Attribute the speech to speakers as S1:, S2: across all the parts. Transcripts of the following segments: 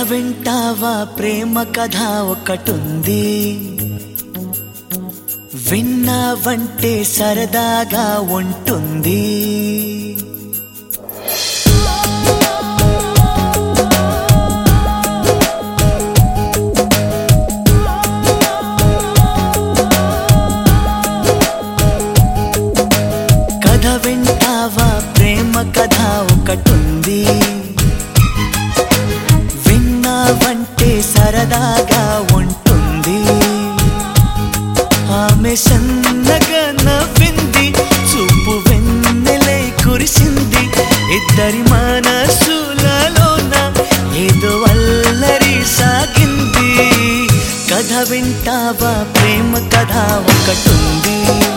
S1: వింటావా ప్రేమ కథ ఒకటుంది విన్నావంటే సరదాగా ఉంటుంది కథ వింటావా ప్రేమ కథ ఒకటుంది విన్నావంటే సరదాగా ఉంటుంది ఆమె సన్నగా నవ్వింది చూపు వెన్నెలై కురిసింది ఇద్దరి మనసులలోన ఏదో అల్లరి సాగింది కథ వింటావా ప్రేమ కథ ఒకటుంది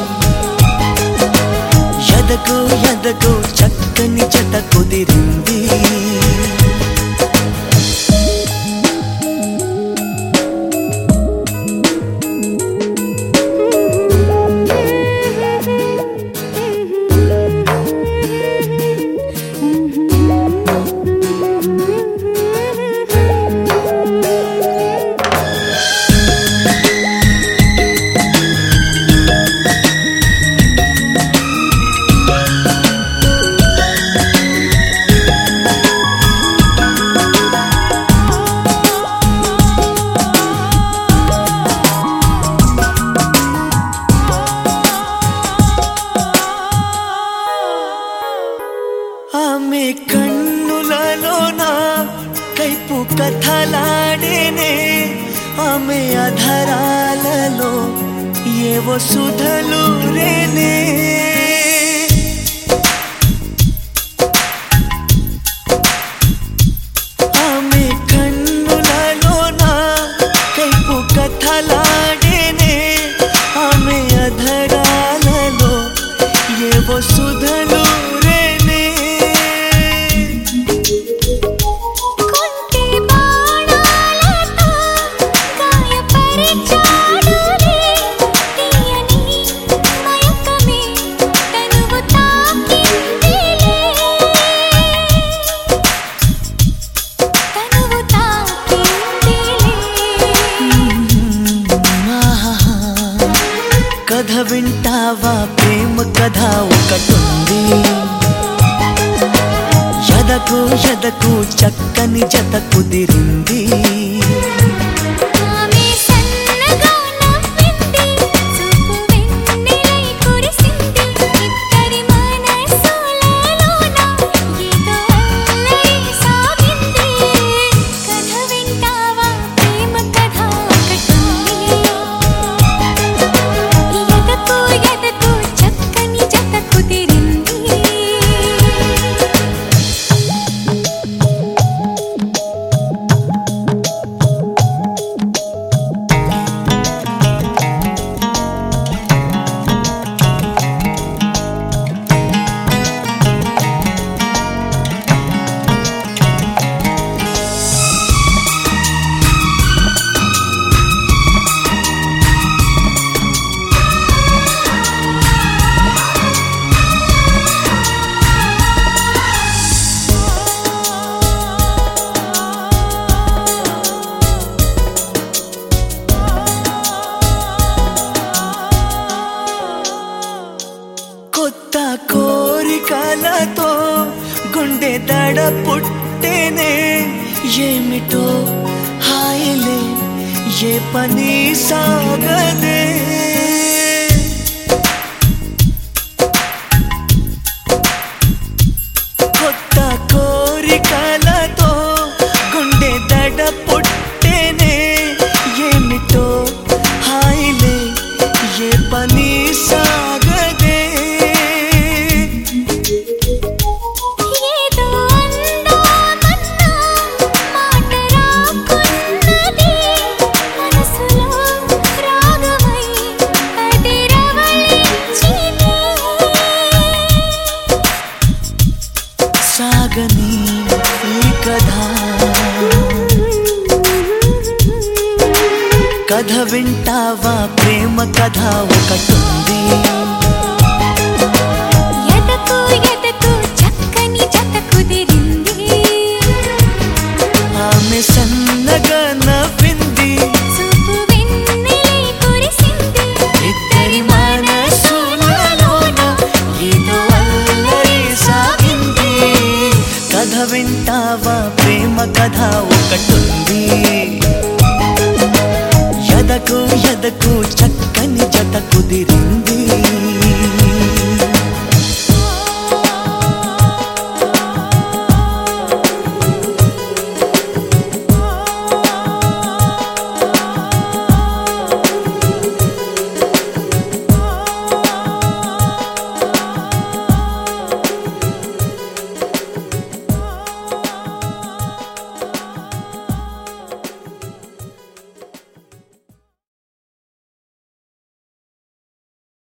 S1: ఎదకు ఎదకు చక్కని జత కుదిరింది ఆమె కన్నులలోన కైపు కథలాడేనే ఆమె అధరాలలో ఏవో సుధలు రేనే ఆమె కన్నులలోన కైపు కథలాడేనే ఆమె అధరాలలో ఏవో సుధలు రేనే
S2: కుంటి బాణాలతో గాయపరిచాడులే తీయని మయకమే తనువు తాకిందిలే తనువు తాకిందిలే
S1: ఆహాహా. కథ వింటావా ప్రేమ కథ ఒకటుంది ఎదకు ఎదకు చక్కని జత కుదిరింది
S2: ఆమె సన్నగా నవ్వింది చూపు వెన్నెలై కురిసింది ఇద్దరి మనసులలోన ఏదో అల్లరి సాగింది కథ వింటావా ప్రేమ కథ ఒకటుంది ఎదకు ఎదకు చక్కని జత కుదిరింది
S1: కొత్త కోరికలతో గుండె దడ పుట్టేనే ఏమిటో హాయిలే ఏ పని సాగదే కొత్త కోరికలతో గుండె దడ పుట్టేనే ఏమిటో హాయిలే ఏ పని సాగదే
S2: ఏదో అందామన్నా మాట రాకున్నది మనసులో రాగమై అదిరవళించినే
S1: సాగని ఈ కథ కథ వింటావా ప్రేమ కథ ఒకటుంది